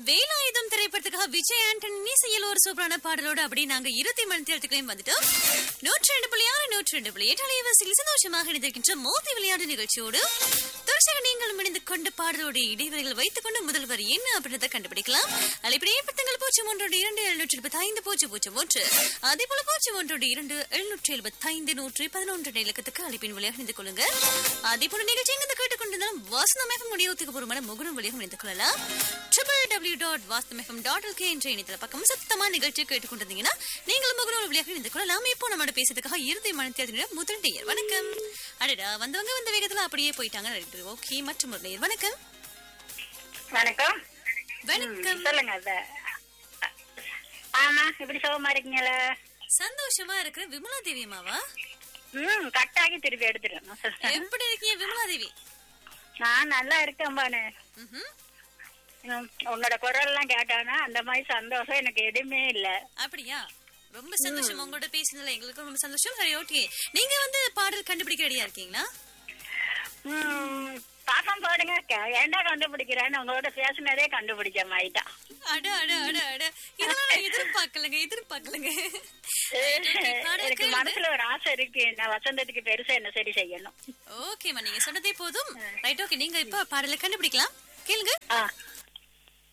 வேலாயுதம் திரைப்படத்துக்காக விஜய் ஆண்டனி இசையில் ஒரு சூப்பரான பாடலோடு அப்படி நாங்க இருபத்தி மணி நேரத்துக்குள்ளேயும் வந்துட்டோம் நூற்றி ரெண்டு புள்ளி ஆறு நூற்றி ரெண்டு புள்ளி எட்டு அலைவரிசையில் சந்தோஷமாக இணைந்திருக்கின்ற மோதி விளையாட்டு நிகழ்ச்சியோடு தொடர்ச்சியாக நீங்களும் இணைந்து கொண்டு பாடலோடு இடைவெளிகள் வைத்துக் கொண்டு முதல்வர் என்ன அப்படின்றத கண்டுபிடிக்கலாம் அலைப்படியே பத்தங்கள் பூஜ்ஜியம் ஒன்றோடு இரண்டு எழுநூற்றி எழுபத்தி ஐந்து பூஜ்ஜியம் பூஜ்ஜியம் ஒன்று அதே போல பூஜ்ஜியம் ஒன்றோடு இரண்டு எழுநூற்றி எழுபத்தி ஐந்து நூற்றி பதினொன்று இலக்கத்துக்கு அழைப்பின் வழியாக இணைந்து கொள்ளுங்க அதே போல நிகழ்ச்சி எங்க கேட்டுக்கொண்டிருந்தாலும் வாசனமாக முடியத்துக்கு பூர்வமான முகனும் வழியாக இணைந்து கொள்ளலாம் ட்ரிபிள் டபிள்யூ டாட் வாஸ்தமேகம் டாட் எல்கே என்ற இணையதள பக்கம் சத்தமா நிகழ்ச்சியை கேட்டுக்கொண்டிருந்தீங்கன்னா நீங்களும் முகநூல் வழியாக இணைந்து கொள்ளலாம் இப்போ நம்மளோட பேசுறதுக்காக இறுதி மனத்தியாளர் முதல் நேயர் வணக்கம் அடடா வந்தவங்க வந்த வேகத்துல அப்படியே போயிட்டாங்க ஓகே மற்றும் ஒரு நேயர் வணக்கம் வணக்கம் வணக்கம் சொல்லுங்க அத ஆமா இப்படி சுகமா இருக்கீங்களா சந்தோஷமா இருக்கிற விமலா தேவி அம்மாவா ம் கட்டாகி திருப்பி எடுத்துருங்க எப்படி இருக்கீங்க விமலா தேவி நான் நல்லா இருக்கேன் பானு ம்ஹும். ம், உன்னோட குரல் எல்லாம் கேட்டானா அந்த மாதிரி சந்தோஷம் எனக்கு எதுவுமே இல்ல அப்படியா ரொம்ப சந்தோஷம் உங்களோட பேசினதுல எங்களுக்கு ரொம்ப சந்தோஷம் சரி ஓகே நீங்க வந்து பாடல் கண்டுபிடிக்க ரெடியா இருக்கீங்களா ம், பாக்கம் போடுங்க க- ஏன்டா கண்டுபிடிக்கிறேன்னு உங்களோட பேசினதே கண்டுபிடிச்ச மாதிரிட்டா அட அட அட அட இதெல்லாம் நான் எதிர்பார்க்கலங்க எதிர்பார்க்கலங்க பாடல் எனக்கு கேளுங்க. மனசுல ஒரு ஆசை இருக்கு நான் வசந்தத்துக்கு பெருசா என்ன சரி செய்யணும் ஓகேம்மா நீங்க சொன்னதே போதும் ரைட் ஓகே நீங்க இப்ப பாடலை கண்டுபிடிக்கலாம் கேளுங்க ஆ